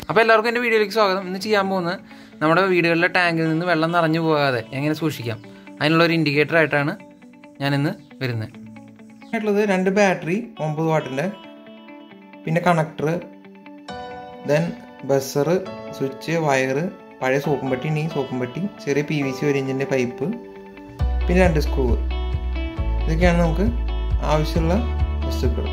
അപ്പോൾ എല്ലാവർക്കും എൻ്റെ വീഡിയോയിലേക്ക് സ്വാഗതം ഇന്ന് ചെയ്യാൻ പോകുന്നത് നമ്മുടെ വീടുകളിലെ ടാങ്കിൽ നിന്ന് വെള്ളം നിറഞ്ഞു പോകാതെ എങ്ങനെ സൂക്ഷിക്കാം അതിനുള്ള ഒരു ഇൻഡിക്കേറ്റർ ആയിട്ടാണ് ഞാനിന്ന് വരുന്നത് ആയിട്ടുള്ളത് രണ്ട് ബാറ്ററി ഒമ്പത് വാട്ടിൻ്റെ പിന്നെ കണക്ടർ ദെൻ ബസർ സ്വിച്ച് വയറ് പഴയ സോപ്പും പട്ടി ഉണ്ടെങ്കിൽ സോപ്പും പട്ടി ചെറിയ പി വി സി ഒരു ഇഞ്ചിൻ്റെ പൈപ്പ് പിന്നെ രണ്ട് സ്ക്രൂ ഇതൊക്കെയാണ് നമുക്ക് ആവശ്യമുള്ള വസ്തുക്കൾ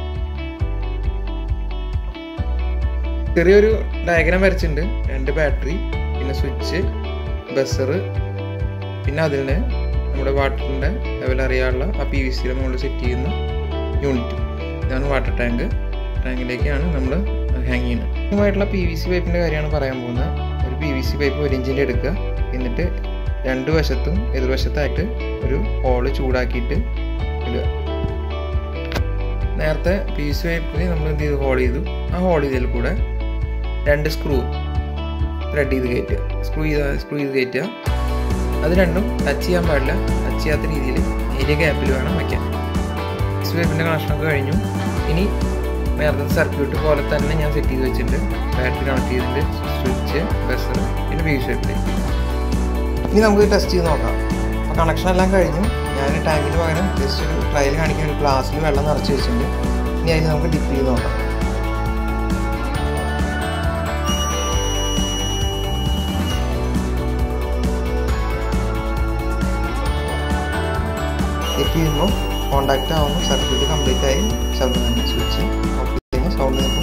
ചെറിയൊരു ഡയഗ്രാം വരച്ചിട്ടുണ്ട് രണ്ട് ബാറ്ററി പിന്നെ സ്വിച്ച് ബസർ പിന്നെ അതിന് നമ്മുടെ വാട്ടറിൻ്റെ ലെവൽ അറിയാനുള്ള ആ പി വി സിയുടെ മുകളിൽ സെറ്റ് ചെയ്യുന്ന യൂണിറ്റ് ഇതാണ് വാട്ടർ ടാങ്ക് ടാങ്കിലേക്കാണ് നമ്മൾ ഹാങ് ചെയ്യുന്നത് ആയിട്ടുള്ള പി വി സി പൈപ്പിൻ്റെ കാര്യമാണ് പറയാൻ പോകുന്നത് ഒരു പി വി സി പൈപ്പ് ഒരു ഇഞ്ചിൻ്റെ എടുക്കുക എന്നിട്ട് രണ്ട് വശത്തും എതിർവശത്തായിട്ട് ഒരു ഹോള് ചൂടാക്കിയിട്ട് ഇടുക നേരത്തെ പി വി സി പൈപ്പിൽ നമ്മൾ എന്ത് ചെയ്തു ഹോൾ ചെയ്തു ആ ഹോൾ ചെയ്തതിൽ കൂടെ രണ്ട് സ്ക്രൂ ത്രെഡ് ചെയ്ത് കയറ്റുക സ്ക്രൂ ചെയ്ത് സ്ക്രൂ ചെയ്ത് കയറ്റുക അത് രണ്ടും ടച്ച് ചെയ്യാൻ പാടില്ല ടച്ച് ചെയ്യാത്ത രീതിയിൽ ഏരിയ ഗ്യാപ്പിൽ വേണം വയ്ക്കാൻ പി പൈപ്പിൻ്റെ കണക്ഷനൊക്കെ കഴിഞ്ഞു ഇനി നേരത്തെ സർക്യൂട്ട് പോലെ തന്നെ ഞാൻ സെറ്റ് ചെയ്ത് വെച്ചിട്ടുണ്ട് ബാറ്ററി കണക്ട് ചെയ്തിട്ടുണ്ട് സ്വിച്ച് ബസർ പിന്നെ പി വി സി പൈപ്പിൽ ഇനി നമുക്ക് ടെസ്റ്റ് ചെയ്ത് നോക്കാം അപ്പോൾ കണക്ഷൻ എല്ലാം കഴിഞ്ഞു ഞാൻ ടാങ്കിന് പകരം ജസ്റ്റ് ഒരു ട്രയൽ കാണിക്കാൻ ഒരു ഗ്ലാസ്സിൽ വെള്ളം നിറച്ച് വെച്ചിട്ടുണ്ട് ഇനി അതിന് നമുക്ക് ഡിപ്പ് ചെയ്ത് നോക്കാം ഡിപ്പ് ചെയ്യുമ്പോൾ കോണ്ടാക്റ്റ് ആവുന്നു സർക്യൂട്ട് കംപ്ലീറ്റ് ആയി ശബ്ദം തന്നെ സ്വിച്ച് ഓഫ് ചെയ്യുമ്പോൾ സൗണ്ട് നിൽക്കും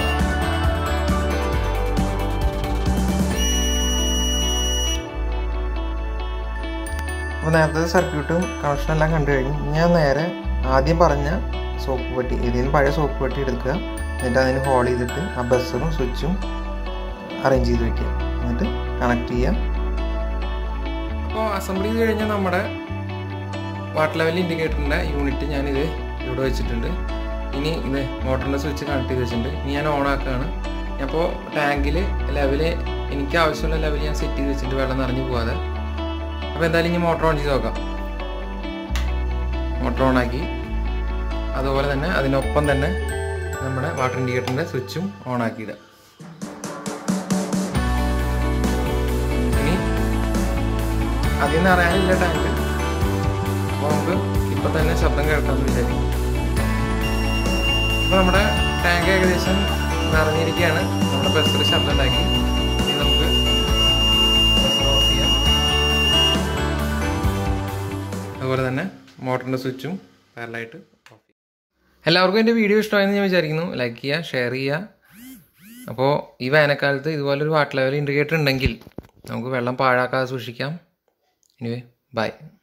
അപ്പോൾ നേരത്തെ സർക്യൂട്ടും കണക്ഷനും എല്ലാം കണ്ടു കഴിഞ്ഞു ഞാൻ നേരെ ആദ്യം പറഞ്ഞ സോപ്പ് പെട്ടി ഏതെങ്കിലും പഴയ സോപ്പ് പെട്ടി എടുക്കുക എന്നിട്ട് അതിന് ഹോൾ ചെയ്തിട്ട് ആ ബസ്സറും സ്വിച്ചും അറേഞ്ച് ചെയ്ത് വെക്കുക എന്നിട്ട് കണക്ട് ചെയ്യുക അപ്പോൾ അസംബിൾ ചെയ്ത് കഴിഞ്ഞാൽ നമ്മുടെ വാട്ടർ ലെവൽ ഇൻഡിക്കേറ്ററിൻ്റെ യൂണിറ്റ് ഞാനിത് ഇവിടെ വെച്ചിട്ടുണ്ട് ഇനി ഇത് മോട്ടറിൻ്റെ സ്വിച്ച് കണക്ട് ചെയ്ത് വെച്ചിട്ടുണ്ട് ഇനി ഞാൻ ഓൺ ആക്കുകയാണ് അപ്പോൾ ടാങ്കിൽ ലെവൽ എനിക്ക് ആവശ്യമുള്ള ലെവൽ ഞാൻ സെറ്റ് ചെയ്ത് വെച്ചിട്ട് വെള്ളം നിറഞ്ഞു പോകാതെ അപ്പോൾ എന്തായാലും ഇനി മോട്ടർ ഓൺ ചെയ്ത് നോക്കാം മോട്ടർ ഓൺ ആക്കി അതുപോലെ തന്നെ അതിനൊപ്പം തന്നെ നമ്മുടെ വാട്ടർ ഇൻഡിക്കേറ്ററിൻ്റെ സ്വിച്ചും ഓൺ ആക്കിയിടുക ഇനി അതിൽ നിന്ന് അറിയാനില്ല ടാങ്ക് അപ്പോൾ നമുക്ക് ഇപ്പം തന്നെ ശബ്ദം കേൾക്കാമെന്ന് വിചാരിക്കും അപ്പോൾ നമ്മുടെ ടാങ്ക് ഏകദേശം നിറഞ്ഞിരിക്കുകയാണ് നമ്മുടെ ബസ്സിൽ ശബ്ദം ഉണ്ടാക്കി ഇനി നമുക്ക് ബസ് ഓഫ് ചെയ്യാം അതുപോലെ തന്നെ മോട്ടറിൻ്റെ സ്വിച്ചും പാരലായിട്ട് ഓഫ് ചെയ്യാം എല്ലാവർക്കും എൻ്റെ വീഡിയോ ഇഷ്ടമായെന്ന് ഞാൻ വിചാരിക്കുന്നു ലൈക്ക് ചെയ്യുക ഷെയർ ചെയ്യുക അപ്പോൾ ഈ വേനൽക്കാലത്ത് ഇതുപോലൊരു വാട്ടർ ലെവൽ ഇൻഡിക്കേറ്റർ ഉണ്ടെങ്കിൽ നമുക്ക് വെള്ളം പാഴാക്കാതെ സൂക്ഷിക്കാം എനിവേ ബൈ